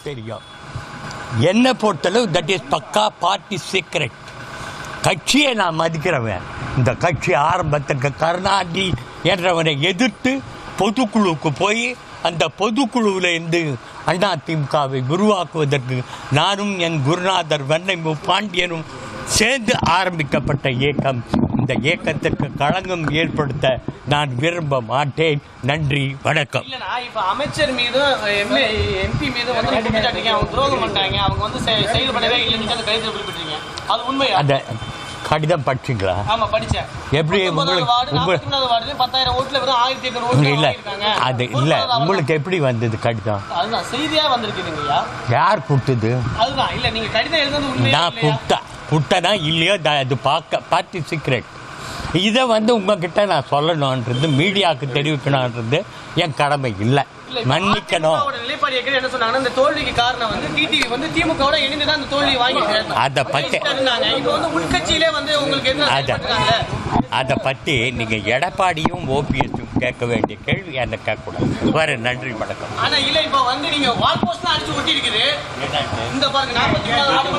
தெரியும் என்னை பொறுத்தளவு தட் இஸ் பக்கா பார்ட்டி சீக்ரெட் கட்சியை நான் மதிக்கிறவன் இந்த கட்சி ஆரம்பத்துக்கு கருணாநிதி என்றவனை எதிர்த்து பொதுக்குழுவுக்கு போய் அந்த பொதுக்குழுவில் இருந்து அண்ணா திமுகவை உருவாக்குவதற்கு நானும் என் குருநாதர் வெண்ணை பாண்டியனும் சேர்ந்து ஆரம்பிக்கப்பட்ட இயக்கம் இந்த இயக்கத்திற்கு களங்கம் ஏற்படுத்த நான் விரும்ப மாட்டேன் நன்றி வணக்கம் இல்லைண்ணா இப்போ அமைச்சர் மீதும் எம்ஏ எம்பி மீதும் வந்து நீங்க குற்றச்சாட்டுங்க அவங்க துரோகம் பண்ணிட்டாங்க அவங்க வந்து செ- செயல்படவே இல்லைன்னு அந்த கடிதத்தில் குறிப்பிட்டிருக்கீங்க அது உண்மையா அந்த கடிதம் படிச்சிங்களா ஆமா படிச்சேன் எப்படி பத்தொன்பதாவது உங்களுக்கு- வார்டு உங்க- நாற்பத்தி வார்டுல பத்தாயிரம் ஓட்டுல வெறும் ஆயிரத்தி எட்நூறு ஓட்டு இல்லை வாங்கியிருக்காங்க. அது இல்லை பொதுவாக உங்களுக்கு எப்படி வந்தது கடிதம் அதுதான் செய்தியா வந்திருக்குதுங்கய்யா யார் கொடுத்தது அதுதான் இல்ல நீங்க கடிதம் எழுதுனது உண்மையா நான் இல்லையா? குட்டா குட்டனா இல்லையோ த- அது பார்க்க பார்ட்டி சீக்ரெட் இதை வந்து உங்ககிட்ட நான் சொல்லணுன்றது மீடியாவுக்கு தெரிவிக்கணுன்றது என் கடமை இல்லை இல்ல, இப்ப மன்னிக்கணும் அதிமுகவோட நிலைப்பாடு ஏற்கனவே என்ன சொன்னாங்கன்னா இந்த தோல்விக்கு காரணம் வந்து டிடிவி வந்து திமுகவோட இணைந்து தான் இந்த தோல்வி வாங்கிட்டு அதை பத்தி- இருந்தாங்க இப்போ வந்து உள்கட்சியிலே வந்து உங்களுக்கு என்ன அதை செயல்பட்டுருக்காங்களே அதை பற்றி நீங்கள் எடப்பாடியும் ஓபிஎஸும் கேட்க வேண்டிய கேள்வி என்ன கேட்கக்கூடாது வேறு நன்றி வணக்கம் ஆனா இல்ல இப்போ வந்து நீங்க வால் போஸ்ட் தான் அடிச்சு ஒட்டி இருக்குது இந்த பாருங்க நாற்பத்தி மூணாவது வார்டு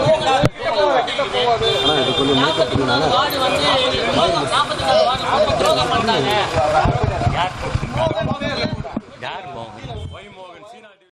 வந்து நாற்பத்தி மூணாவது வார்டு வந்து நாற்பத்தி மூணாவது வார்டு வந்து துரோகம் பண்ணாங்க